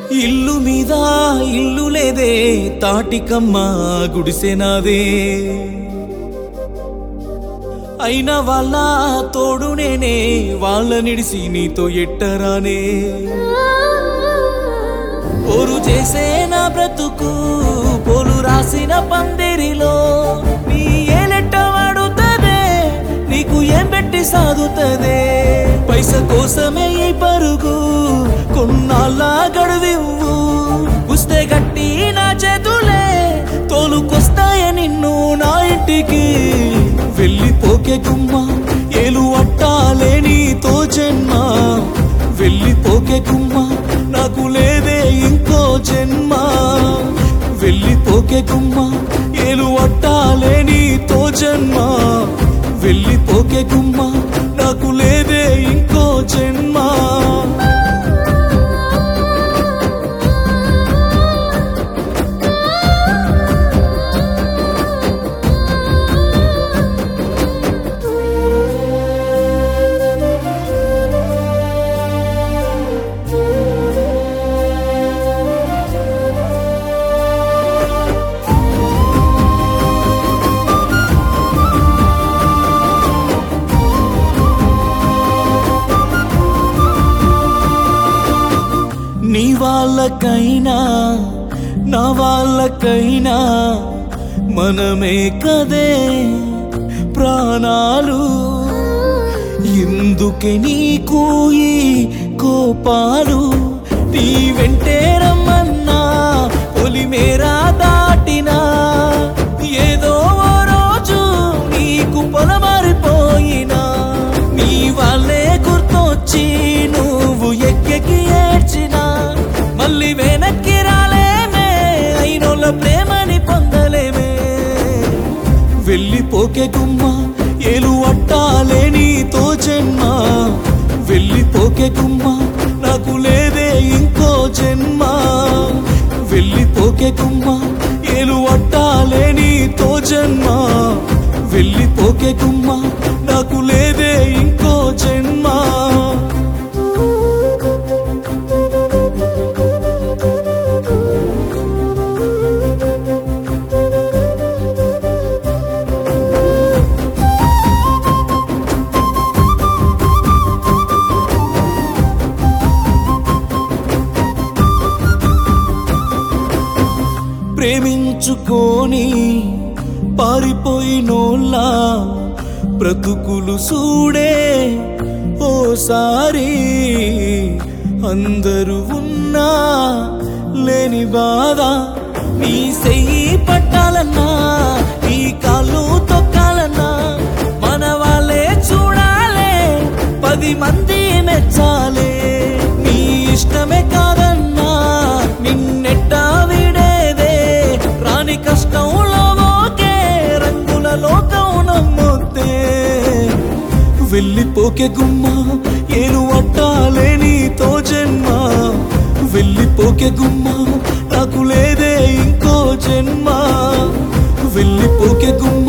ఇల్లు మీద ఇల్లు లేదే తాటికమ్మ గుడిసెనాదే అయిన వాళ్ళ తోడు నేనే వాళ్ళ నిడిసి నీతో ఎట్టరానే పోరు చేసే నా బ్రతుకు పోలు రాసిన పందిరిలో నీ ఏలెట్ట వాడుతదే నీకు ఏం పెట్టి సాదుతదే పైస కోసమే ఈ పరుగు కొన్నాళ్ళ గడువివ్వు పుస్తే గట్టి నా చేతులే తోలుకొస్తాయ నిన్ను నా ఇంటికి వెళ్ళిపోకే గుమ్మ ఏలు అట్టాలే నీతో జన్మ వెళ్ళిపోకే గుమ్మ నాకు లేదే ఇంకో జన్మ వెళ్ళిపోకే గుమ్మ ఏలు అట్టాలే నీతో జన్మ వెళ్ళిపోకే గుమ్మ నాకు లేదే ఇంకో జన్మ నీ వాళ్ళకైనా నా వాళ్ళకైనా మనమే కదే ప్రాణాలు ఎందుకే నీకు ఈ కోపాలు నీ వెంటే రమ్మన్నా పొలిమేరా దాటినా ఏదో ఓ రోజు నీకు పొలమారిపోయినా నీ వాళ్ళే గుర్తొచ్చి నువ్వు ఎక్కెక్కి ఏడ్చినా మళ్ళీ వెనక్కి రాలేమే అయినోళ్ళ ప్రేమని పొందలేమే వెళ్ళిపోకే గుమ్మ ఏలు అట్టాలే నీతో జన్మ వెళ్ళిపోకే గుమ్మ నాకు లేదే ఇంకో జన్మ వెళ్ళిపోకే గుమ్మ ఏలు అట్టాలే నీతో జన్మ వెళ్ళిపోకే గుమ్మ నాకు లేదే ఇంకో జన్మ ప్రేమించుకొని పారిపోయినోళ్ళ బ్రతుకులు చూడే ఓసారి అందరూ ఉన్నా లేని బాధ నీ సెయ్యి పట్టాలన్నా నీ కాళ్ళు తొక్కాలన్నా మన వాళ్ళే చూడాలే పది మంది మెచ్చాలే నీ ఇష్టమే కాదన్నా నిన్నెట్టా విడేదే రాని కష్టంలో ఓకే రంగుల లోకం నమ్మొద్దే వెళ్ళిపోకే గుమ్మ ఏలు అట్టాలే నీతో జన్మ వెళ్ళిపోకే గుమ్మ నాకు లేదే ఇంకో జన్మ వెళ్ళిపోకే గుమ్మ